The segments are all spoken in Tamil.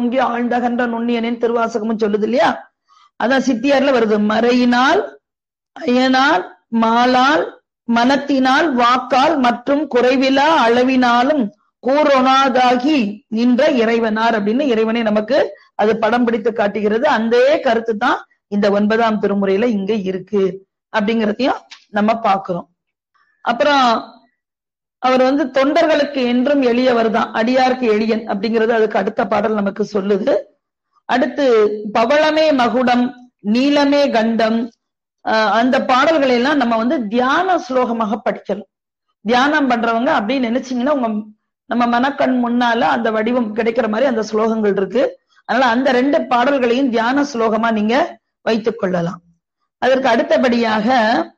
ஓங்கி ஆழ்ந்தகன்ற நுண்ணியனின் திருவாசகமும் சொல்லுது இல்லையா அதான் சித்தியார்ல வருது மறையினால் அயனால் மாலால் மனத்தினால் வாக்கால் மற்றும் குறைவிலா அளவினாலும் கூறொணாதாகி நின்ற இறைவனார் அப்படின்னு இறைவனை நமக்கு அது படம் பிடித்து காட்டுகிறது அந்த கருத்து தான் இந்த ஒன்பதாம் திருமுறையில இங்க இருக்கு அப்படிங்கிறதையும் நம்ம பார்க்கிறோம் அப்புறம் அவர் வந்து தொண்டர்களுக்கு என்றும் எளியவர் தான் அடியாருக்கு எளியன் அப்படிங்கிறது அதுக்கு அடுத்த பாடல் நமக்கு சொல்லுது அடுத்து பவளமே மகுடம் நீலமே கண்டம் ஆஹ் அந்த பாடல்களை எல்லாம் நம்ம வந்து தியான ஸ்லோகமாக படிக்கலாம் தியானம் பண்றவங்க அப்படின்னு நினைச்சீங்கன்னா உங்க நம்ம மனக்கண் முன்னால அந்த வடிவம் கிடைக்கிற மாதிரி அந்த ஸ்லோகங்கள் இருக்கு அதனால அந்த ரெண்டு பாடல்களையும் தியான ஸ்லோகமா நீங்க வைத்துக் கொள்ளலாம் அதற்கு அடுத்தபடியாக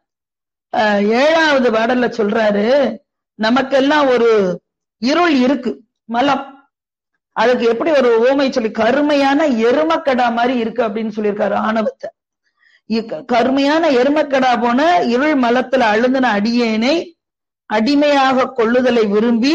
ஆஹ் ஏழாவது பாடல்ல சொல்றாரு நமக்கெல்லாம் ஒரு இருள் இருக்கு மலம் அதுக்கு எப்படி ஒரு ஓமை சொல்லி கருமையான எருமக்கடா மாதிரி இருக்கு அப்படின்னு சொல்லியிருக்காரு ஆணவத்தை இ- கருமையான எருமக்கடா போன இருள் மலத்துல அழுந்தின அடியேனை அடிமையாக கொள்ளுதலை விரும்பி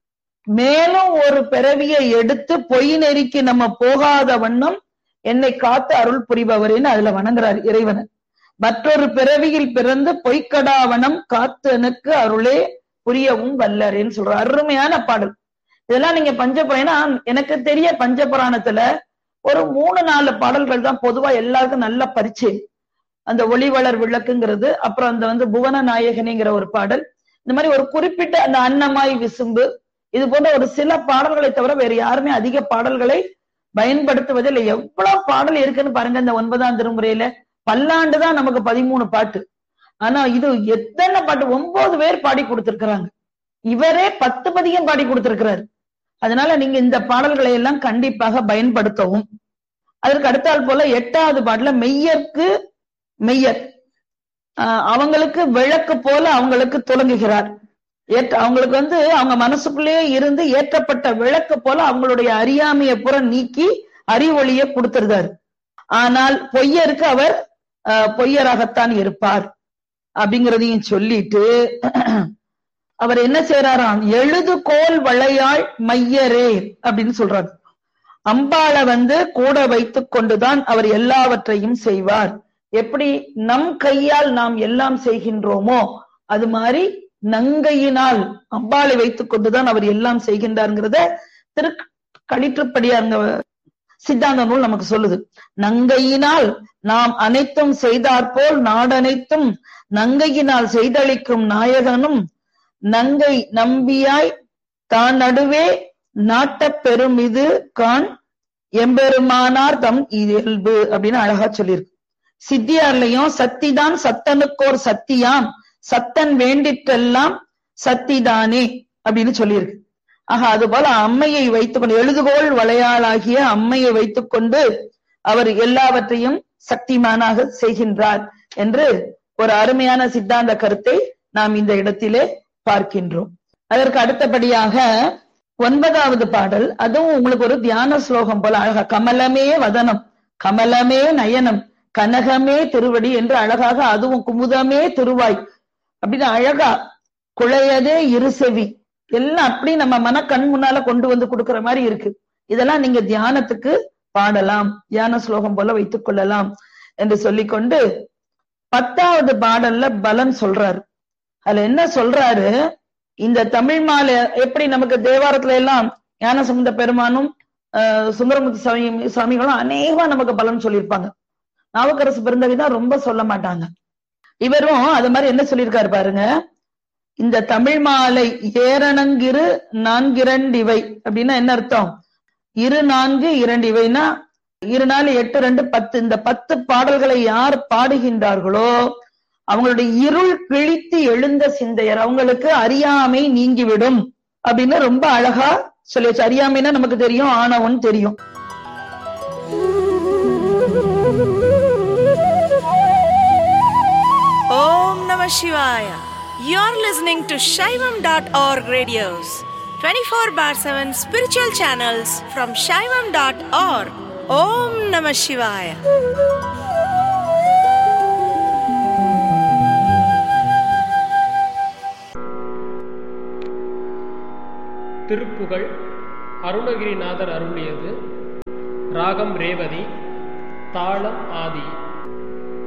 மேலும் ஒரு பிறவியை எடுத்து பொய் நெறிக்கு நம்ம போகாத வண்ணம் என்னை காத்து அருள் புரிபவரேன்னு அதுல வணங்குறார் இறைவனை மற்றொரு பிறவியில் பிறந்து பொய்க்கடாவனம் காத்து எனக்கு அருளே புரியவும் வல்லரேன்னு சொல்ற அருமையான பாடல் இதெல்லாம் நீங்க பஞ்சபுராணா எனக்கு தெரிய பஞ்சபுராணத்துல ஒரு மூணு நாலு பாடல்கள் தான் பொதுவா எல்லாருக்கும் நல்ல பரிச்சயம் அந்த ஒளிவளர் விளக்குங்கிறது அப்புறம் அந்த வந்து புவன நாயகனிங்கிற ஒரு பாடல் இந்த மாதிரி ஒரு குறிப்பிட்ட அந்த அன்னமாய் விசும்பு இது போன்ற ஒரு சில பாடல்களை தவிர வேற யாருமே அதிக பாடல்களை பயன்படுத்துவதில்லை எவ்வளவு பாடல் இருக்குன்னு பாருங்க இந்த ஒன்பதாம் திருமுறையில பல்லாண்டு தான் நமக்கு பதிமூணு பாட்டு ஆனா இது எத்தனை பாட்டு ஒன்பது பேர் பாடி கொடுத்திருக்கிறாங்க இவரே பத்து பதிகம் பாடி கொடுத்திருக்கிறாரு அதனால நீங்க இந்த பாடல்களை எல்லாம் கண்டிப்பாக பயன்படுத்தவும் அதற்கு அடுத்தால் போல எட்டாவது பாட்டுல மெய்யர்க்கு மெய்யர் ஆஹ் அவங்களுக்கு விளக்கு போல அவங்களுக்கு துலங்குகிறார் ஏற்ற அவங்களுக்கு வந்து அவங்க மனசுக்குள்ளேயே இருந்து ஏற்றப்பட்ட விளக்கு போல அவங்களுடைய அறியாமையை புற நீக்கி அறிவொளியை கொடுத்திருந்தார் ஆனால் பொய்யருக்கு அவர் ஆஹ் பொய்யராகத்தான் இருப்பார் அப்படிங்கிறதையும் சொல்லிட்டு அவர் என்ன செய்யறாராம் எழுதுகோல் வளையாள் மையரே அப்படின்னு சொல்றாரு அம்பாளை வந்து கூட வைத்துக் கொண்டுதான் அவர் எல்லாவற்றையும் செய்வார் எப்படி நம் கையால் நாம் எல்லாம் செய்கின்றோமோ அது மாதிரி நங்கையினால் அம்பாளை வைத்துக் கொண்டுதான் அவர் எல்லாம் செய்கின்றார்ங்கிறத திரு களிற்றுப்படியாருங்க சித்தாந்த நூல் நமக்கு சொல்லுது நங்கையினால் நாம் அனைத்தும் செய்தாற்போல் நாடனைத்தும் நங்கையினால் செய்தளிக்கும் நாயகனும் நங்கை நம்பியாய் தான் நடுவே நாட்டப் பெருமிது கான் எம்பெருமானார் தம் இயல்பு அப்படின்னு அழகா சொல்லியிருக்கு சித்தியார்லயும் சத்திதான் சத்தனுக்கோர் சத்தியாம் சத்தன் வேண்டிற்றெல்லாம் சத்திதானே அப்படின்னு சொல்லியிருக்கு ஆக அது போல அம்மையை வைத்துக்கொண்டு எழுதுகோள் வளையாளாகிய அம்மையை வைத்துக்கொண்டு அவர் எல்லாவற்றையும் சக்திமானாக செய்கின்றார் என்று ஒரு அருமையான சித்தாந்த கருத்தை நாம் இந்த இடத்திலே பார்க்கின்றோம் அதற்கு அடுத்தபடியாக ஒன்பதாவது பாடல் அதுவும் உங்களுக்கு ஒரு தியான ஸ்லோகம் போல அழகா கமலமே வதனம் கமலமே நயனம் கனகமே திருவடி என்று அழகாக அதுவும் குமுதமே திருவாய் அப்படின்னு அழகா குழையதே இருசெவி எல்லாம் அப்படி நம்ம மன கண் முன்னால கொண்டு வந்து கொடுக்கிற மாதிரி இருக்கு இதெல்லாம் நீங்க தியானத்துக்கு பாடலாம் தியான ஸ்லோகம் போல வைத்துக் கொள்ளலாம் என்று சொல்லிக்கொண்டு பத்தாவது பாடல்ல பலன் சொல்றாரு அதுல என்ன சொல்றாரு இந்த தமிழ் மாலை எப்படி நமக்கு தேவாரத்துல எல்லாம் ஞானசம்பந்த பெருமானும் ஆஹ் சுந்தரமுத்து சாமி சாமிகளும் அநேகமா நமக்கு பலன் சொல்லியிருப்பாங்க நாவுக்கரசு பிறந்தவி தான் ரொம்ப சொல்ல மாட்டாங்க இவரும் அது மாதிரி என்ன சொல்லியிருக்காரு பாருங்க இந்த தமிழ் மாலை ஏரணங்கிரு நான்கிரண்டு இவை அப்படின்னா என்ன அர்த்தம் இரு நான்கு இரண்டு இவைனா இரு நாலு எட்டு ரெண்டு பத்து இந்த பத்து பாடல்களை யார் பாடுகின்றார்களோ அவங்களுடைய இருள் கிழித்து எழுந்த சிந்தையர் அவங்களுக்கு அறியாமை நீங்கிவிடும் அப்படின்னு ரொம்ப அழகா சொல்லியாச்சு அறியாமைன்னா நமக்கு தெரியும் ஆணவன் தெரியும் Om Namah Shivaya. You're listening to Shaivam.org radios, 24 bar 7 spiritual channels from Shaivam.org. Om Namah Shivaya. Thiruppugazh Arunagirinathar அருளியது ராகம் ரேவதி தாளம் ஆதி